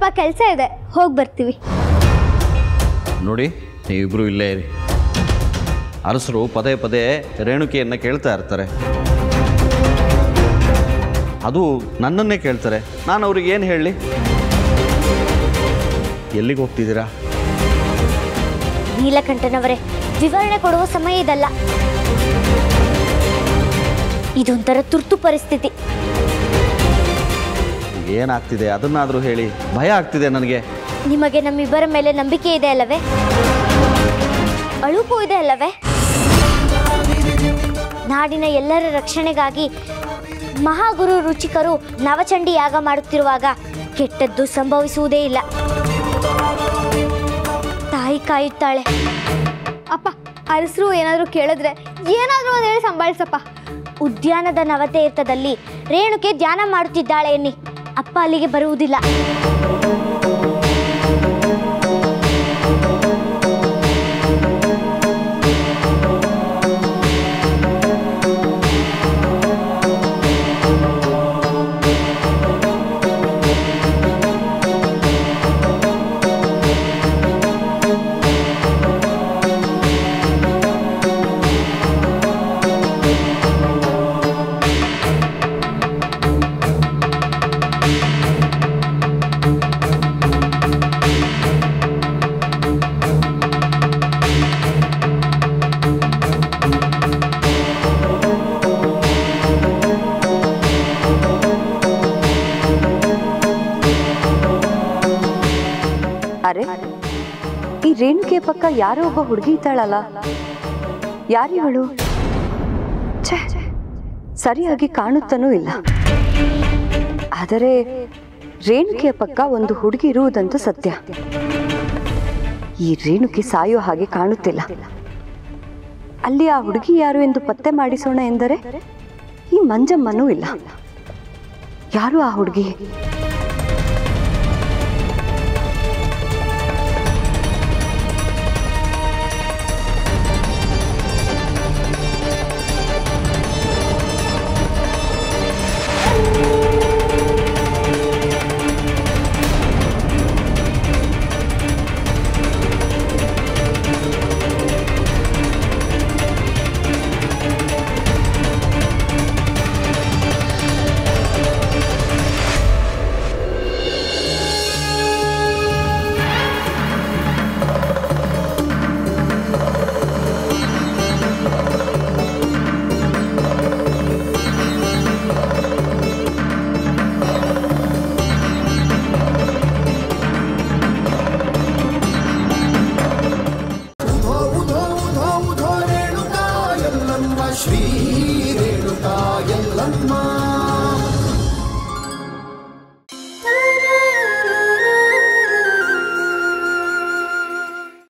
ಕೆಲಸ ಇದೆ ಹೋಗಿ ಬರ್ತೀವಿ ನೋಡಿ ನೀವಿಬ್ಬರು ಇಲ್ಲೇ ಇರಿ ಅರಸರು ಪದೇ ಪದೇ ರೇಣುಕೆಯನ್ನು ಕೇಳ್ತಾ ಇರ್ತಾರೆ ಅದು ನನ್ನನ್ನೇ ಕೇಳ್ತಾರೆ ನಾನು ಅವ್ರಿಗೆ ಏನು ಹೇಳಲಿ ಎಲ್ಲಿಗೆ ಹೋಗ್ತಿದ್ದೀರಾ ನೀಲಕಂಠನವರೇ ವಿವರಣೆ ಕೊಡುವ ಸಮಯ ಇದಲ್ಲ ಇದೊಂಥರ ತುರ್ತು ಪರಿಸ್ಥಿತಿ ಏನಾಗ್ತಿದೆ ಅದನ್ನಾದರೂ ಹೇಳಿ ಭಯ ಆಗ್ತಿದೆ ನನಗೆ ನಿಮಗೆ ನಮ್ಮಿಬ್ಬರ ಮೇಲೆ ನಂಬಿಕೆ ಇದೆ ಅಲ್ಲವೇ ಅಳುಪು ಇದೆ ಅಲ್ಲವೇ ನಾಡಿನ ಎಲ್ಲರ ರಕ್ಷಣೆಗಾಗಿ ಮಹಾಗುರು ರುಚಿಕರು ನವಚಂಡಿ ಯಾಗ ಮಾಡುತ್ತಿರುವಾಗ ಕೆಟ್ಟದ್ದು ಸಂಭವಿಸುವುದೇ ಇಲ್ಲ ತಾಯಿ ಕಾಯುತ್ತಾಳೆ ಅಪ್ಪ ಅರಸರು ಏನಾದರೂ ಕೇಳಿದ್ರೆ ಏನಾದರೂ ಒಂದು ಹೇಳಿ ಸಂಭಾಳಿಸಪ್ಪ ಉದ್ಯಾನದ ನವತೀರ್ಥದಲ್ಲಿ ರೇಣುಕೆ ಧ್ಯಾನ ಮಾಡುತ್ತಿದ್ದಾಳೆ ಎನ್ನಿ ಅಪ್ಪ ಅಲ್ಲಿಗೆ ಬರುವುದಿಲ್ಲ ಅರೆ ಈ ರೇಣುಕೆ ಪಕ್ಕ ಯಾರೋ ಒಬ್ಬ ಹುಡುಗಿ ಇದ್ದಾಳಲ್ಲ ಯಾರಿವಳು ಛೇ ಸರಿಯಾಗಿ ಕಾಣುತ್ತನೂ ಇಲ್ಲ ಆದರೆ ರೇಣುಕೆಯ ಪಕ್ಕ ಒಂದು ಹುಡುಗಿ ಇರುವುದಂತೂ ಸತ್ಯ ಈ ರೇಣುಕೆ ಸಾಯೋ ಹಾಗೆ ಕಾಣುತ್ತಿಲ್ಲ ಅಲ್ಲಿ ಆ ಹುಡುಗಿ ಯಾರು ಎಂದು ಪತ್ತೆ ಮಾಡಿಸೋಣ ಎಂದರೆ ಈ ಮಂಜಮ್ಮನೂ ಇಲ್ಲ ಯಾರು ಆ ಹುಡುಗಿ ಉಧೋ ಉಧೋ ಉಧೋ ಉಧೋ ರೇಣುಕಾ ಎಲ್ಲಮ್ಮ ಶ್ರೀ ರೇಣುಕಾ ಎಲ್ಲಮ್ಮ